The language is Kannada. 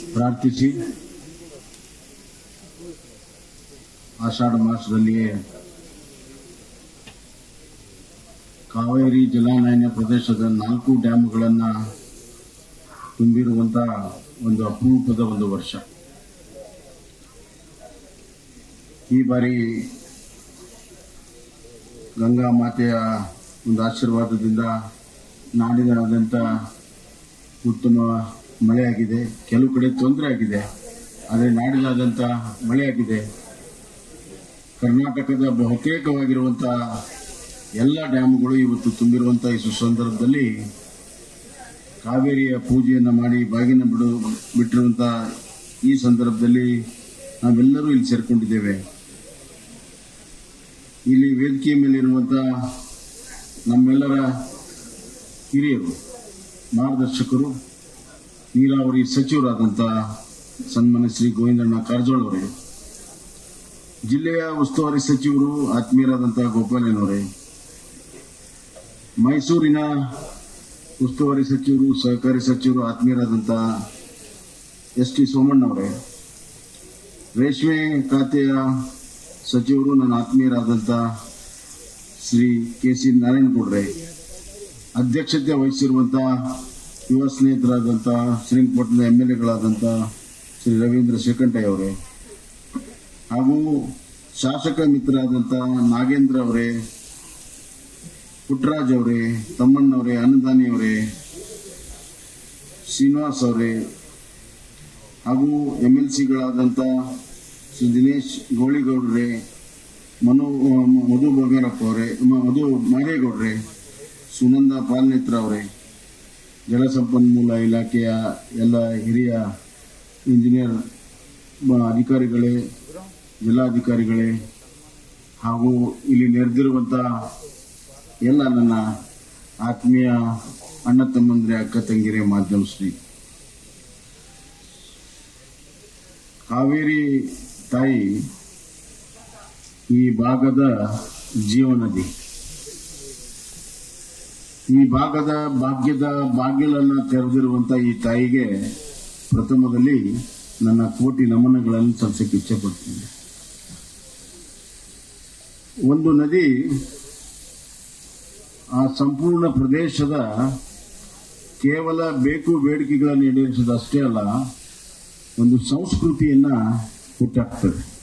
ಪ್ರಾರ್ಥಿಸಿ ಆಷಾಢ ಮಾಸದಲ್ಲಿಯೇ ಕಾವೇರಿ ಜಲಾನಯನ ಪ್ರದೇಶದ ನಾಲ್ಕು ಡ್ಯಾಮ್ಗಳನ್ನು ತುಂಬಿರುವಂಥ ಒಂದು ಅಪರೂಪದ ಒಂದು ವರ್ಷ ಈ ಬಾರಿ ಗಂಗಾ ಮಾತೆಯ ಒಂದು ಆಶೀರ್ವಾದದಿಂದ ನಾಡಿನಾದ್ಯಂತ ಉತ್ತಮ ಮಳೆಯಾಗಿದೆ ಕೆಲವು ಕಡೆ ತೊಂದರೆ ಆಗಿದೆ ಆದರೆ ನಾಡಿನಾದ್ಯಂತ ಮಳೆಯಾಗಿದೆ ಕರ್ನಾಟಕದ ಬಹುತೇಕವಾಗಿರುವಂಥ ಎಲ್ಲ ಡ್ಯಾಮ್ಗಳು ಇವತ್ತು ತುಂಬಿರುವಂಥ ಈ ಸುಸಂದರ್ಭದಲ್ಲಿ ಕಾವೇರಿಯ ಪೂಜೆಯನ್ನು ಮಾಡಿ ಬಾಗಿನ ಬಿಡು ಬಿಟ್ಟಿರುವಂಥ ಈ ಸಂದರ್ಭದಲ್ಲಿ ನಾವೆಲ್ಲರೂ ಇಲ್ಲಿ ಸೇರ್ಕೊಂಡಿದ್ದೇವೆ ಇಲ್ಲಿ ವೇದಿಕೆಯ ಮೇಲಿರುವಂಥ ನಮ್ಮೆಲ್ಲರ ಹಿರಿಯರು ಮಾರ್ಗದರ್ಶಕರು ನೀರಾವರಿ ಸಚಿವರಾದಂಥ ಸನ್ಮಾನ್ಯ ಶ್ರೀ ಗೋವಿಂದಣ್ಣ ಕಾರಜೋಳ ಅವರೇ ಜಿಲ್ಲೆಯ ಉಸ್ತುವಾರಿ ಸಚಿವರು ಆತ್ಮೀಯರಾದಂಥ ಗೋಪಾಲನವರೇ ಮೈಸೂರಿನ ಉಸ್ತುವಾರಿ ಸಚಿವರು ಸಹಕಾರಿ ಸಚಿವರು ಆತ್ಮೀಯರಾದಂಥ ಎಸ್ ಟಿ ಸೋಮಣ್ಣವರೇ ರೇಷ್ಮೆ ಖಾತೆಯ ಸಚಿವರು ನನ್ನ ಆತ್ಮೀಯರಾದಂಥ ಶ್ರೀ ಕೆ ಸಿ ನಾರಾಯಣಗೌಡ್ರೆ ಅಧ್ಯಕ್ಷತೆ ವಹಿಸಿರುವಂಥ ಯುವ ಸ್ನೇಹಿತರಾದಂಥ ಶ್ರೀರಂಗಪಟ್ಟಣದ ಎಮ್ ಎಲ್ ಎಗಳಾದಂಥ ಶ್ರೀ ರವೀಂದ್ರ ಶ್ರೀಕಂಠಯ್ಯ ಅವರೇ ಹಾಗೂ ಶಾಸಕ ಮಿತ್ರರಾದಂಥ ನಾಗೇಂದ್ರ ಅವರೇ ಪುಟ್ಟರಾಜ್ ಅವರೇ ತಮ್ಮಣ್ಣವರೇ ಅನ್ನದಾನಿ ಅವರೇ ಶ್ರೀನಿವಾಸ್ ಅವರೇ ಹಾಗೂ ಎಮ್ ಎಲ್ ಸಿಗಳಾದಂಥ ಶ್ರೀ ದಿನೇಶ್ ಗೋಳಿಗೌಡ್ರೆ ಮನು ಮಧು ಬಂಗಾರಪ್ಪ ಅವರೇ ಮ- ಮಧು ಮಾದೇಗೌಡ್ರೆ ಸುನಂದ ಪಾಲ್ನೇತ್ರ ಅವರೇ ಜಲಸಂಪನ್ಮೂಲ ಇಲಾಖೆಯ ಎಲ್ಲ ಹಿರಿಯ ಇಂಜಿನಿಯರ್ ಮ- ಅಧಿಕಾರಿಗಳೇ ಜಿಲ್ಲಾಧಿಕಾರಿಗಳೇ ಹಾಗೂ ಇಲ್ಲಿ ನೆರೆದಿರುವಂಥ ಎಲ್ಲ ನನ್ನ ಆತ್ಮೀಯ ಅಣ್ಣ ತಮ್ಮಂದ್ರೆ ಅಕ್ಕ ತಂಗಿರೆ ಮಾಧ್ಯಮ ಶ್ರೀ ಕಾವೇರಿ ತಾಯಿ ಈ ಭಾಗದ ಜೀವನದಿ ಈ ಭಾಗದ ಭಾಗ್ಯದ ಬಾಗಿಲನ್ನು ತೆರೆದಿರುವಂತ ಈ ತಾಯಿಗೆ ಪ್ರಥಮದಲ್ಲಿ ನನ್ನ ಕೋಟಿ ನಮನಗಳನ್ನು ಸಲ್ಲಿಸಕ್ಕೆ ಇಚ್ಛೆಪಡ್ತೀನಿ ಒಂದು ನದಿ ಆ ಸಂಪೂರ್ಣ ಪ್ರದೇಶದ ಕೇವಲ ಬೇಕು ಬೇಡಿಕೆಗಳನ್ನು ಈಡೇರಿಸೋದು ಅಷ್ಟೇ ಅಲ್ಲ ಒಂದು ಸಂಸ್ಕೃತಿಯನ್ನ ಹುಟ್ಟಾಕ್ತದೆ